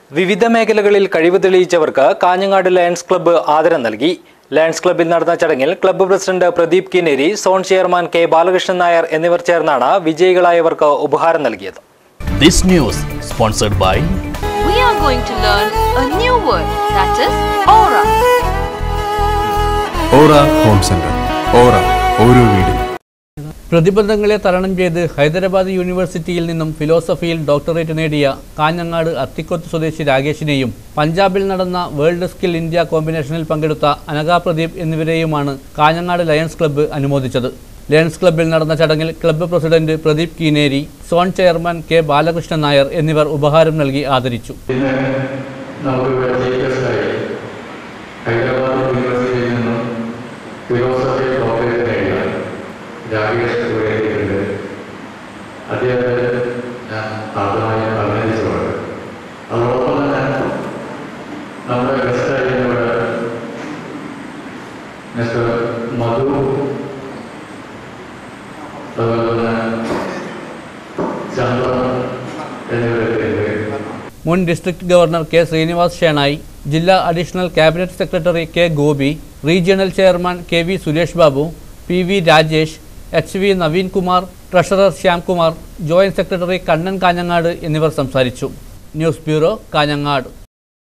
വിവിധ മേഖലകളിൽ കഴിവ് തെളിയിച്ചവർക്ക് കാഞ്ഞങ്ങാട് ലയൺസ് ക്ലബ്ബ് ആദരം നൽകി ലയൺസ് ക്ലബ്ബിൽ നടന്ന ചടങ്ങിൽ club president Pradeep Kineri zone chairman K Balakrishnan Nair എന്നിവർ ചേർന്നാണ് വിജയികളായവർക്ക് ഉപഹാരം നൽകിയത് This news sponsored by we are going to learn a new word that is aura. Aura home centre aura ഓരോ വീടും പ്രതിബന്ധങ്ങളെ തരണം ചെയ്ത് ഹൈദരാബാദ് യൂണിവേഴ്സിറ്റിയിൽ നിന്നും ഫിലോസഫിയിൽ ഡോക്ടറേറ്റ് നേടിയ കാഞ്ഞങ്ങാട് അത്തിക്കൊത്ത് സ്വദേശി രാകേഷിനെയും പഞ്ചാബിൽ നടന്ന വേൾഡ് സ്കിൽ ഇന്ത്യ കോമ്പിനേഷനിൽ പങ്കെടുത്ത അനഘ പ്രദീപ് എന്നിവരെയുമാണ് കാഞ്ഞങ്ങാട് ലയൺസ് ക്ലബ്ബ് അനുമോദിച്ചത് ലയൺസ് ക്ലബ്ബിൽ നടന്ന ചടങ്ങിൽ club president Pradeep Keeneri zone chairman K Balakrishnan Nair എന്നിവർ ഉപഹാരം നൽകി ആദരിച്ചു ഇന്ന് നമുക്ക് ഇവിടെ ജയിക്കസായി ഹൈദരാബാദ് യൂണിവേഴ്സിറ്റിയിൽ നിന്നും ഫിലോസഫി ഡോക്ടറേറ്റ് നേടിയ രാകേഷ് കുരേരിയുണ്ട് അദ്ദേഹത്തെ ഞാൻ ആദ്യമായി അഭിനന്ദിച്ചുകൊണ്ട് അതോടൊപ്പം തന്നെ നമ്മുടെ ഗസ്റ്റായി ഇവിടെ മിസ്റ്റർ മധു അതുപോലെ തന്നെ ചന്ദ്രൻ എന്നിവരൊക്കെ മുൻ district governor K Srinivas Shenoy ജില്ലാ additional cabinet secretary K Gopi regional chairman K V Suresh Babu P V Rajesh H V Naveen Kumar treasurer Shyamkumar joint secretary Kannan Kanhangad എന്നിവർ സംസാരിച്ചു ന്യൂസ് ബ്യൂറോ കാഞ്ഞങ്ങാട്